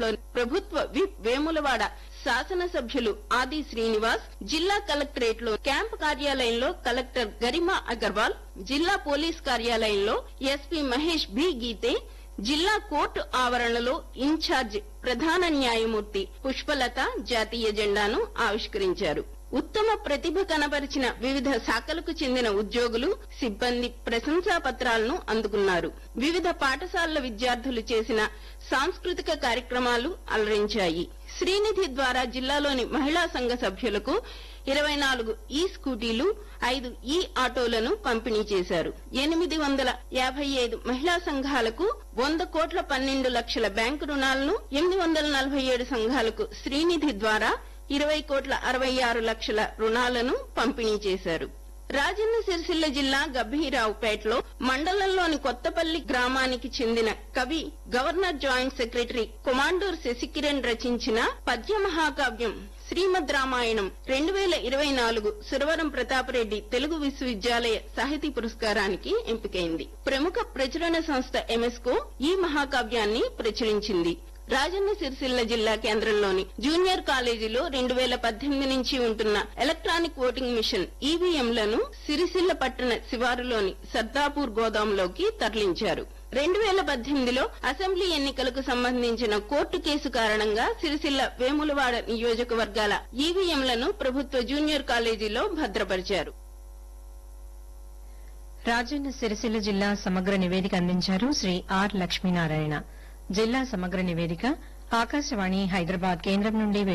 నగరంలోని ప్రభుత్వ విప్ వేములవాడ శాసనసభ్యులు ఆది శ్రీనివాస్ జిల్లా కలెక్టరేట్ లో క్యాంప్ కార్యాలయంలో కలెక్టర్ గరిమా అగర్వాల్ జిల్లా పోలీస్ కార్యాలయంలో ఎస్పీ మహేష్ బి గీతే జిల్లా కోర్టు ఆవరణలో ఇన్ఛార్జ్ ప్రధాన న్యాయమూర్తి పుష్పలత జాతీయ జెండాను ఆవిష్కరించారు ఉత్తమ ప్రతిభ కనబరిచిన వివిధ శాఖలకు చెందిన ఉద్యోగులు సిబ్బంది ప్రశంసా పత్రాలను అందుకున్నారు వివిధ పాఠశాలల విద్యార్థులు చేసిన సాంస్కృతిక కార్యక్రమాలు అలరించాయి శ్రీనిధి ద్వారా జిల్లాలోని మహిళా సంఘ సభ్యులకు ఇరవై నాలుగు ఈ స్కూటీలు ఐదు ఈ ఆటోలను పంపిణీ చేశారు ఎనిమిది వందల యాభై ఐదు మహిళా సంఘాలకు వంద కోట్ల పన్నెండు లక్షల బ్యాంకు రుణాలను ఎనిమిది వందల నలభై ఏడు సంఘాలకు శ్రీనిధి ద్వారా ఇరవై కోట్ల అరవై ఆరు లక్షల రుణాలను పంపిణీ చేశారు రాజన్న సిరిసిల్ల జిల్లా గంభీరావుపేటలో మండలంలోని కొత్తపల్లి గ్రామానికి చెందిన కవి governor joint secretary Komandur Sasikiran రచించిన పద్య మహాకావ్యం శ్రీమద్ రామాయణం రెండు వేల ఇరవై నాలుగు సురవరం ప్రతాపరెడ్డి తెలుగు విశ్వవిద్యాలయ సాహితీ పురస్కారానికి ఎంపికైంది ప్రముఖ ప్రచురణ సంస్థ ఎంఎస్కో ఈ మహాకావ్యాన్ని ప్రచురించింది రాజన్న సిరిసిల్ల జిల్లా కేంద్రంలోని జూనియర్ కాలేజీలో రెండు వేల పద్దెనిమిది నుంచి ఉంటున్న ఎలక్ట్రానిక్ ఓటింగ్ మిషన్ ఈవీఎంలను సిరిసిల్ల పట్టణ శివారులోని సర్దాపూర్ గోదాంలోకి తరలించారు రెండు వేల పద్దెనిమిదిలో అసెంబ్లీ ఎన్నికలకు సంబంధించిన కోర్టు కేసు కారణంగా సిరిసిల్ల వేములవాడ నియోజకవర్గాల ఈవీఎంలను ప్రభుత్వ జూనియర్ కాలేజీలో భద్రపరిచారు రాజన్న సిరిసిల్ల జిల్లా సమగ్ర నివేదిక అందించారు శ్రీ ఆర్ లక్ష్మీనారాయణ జిల్లా సమగ్ర నివేదిక ఆకాశవాణి హైదరాబాద్ కేంద్రం నుండి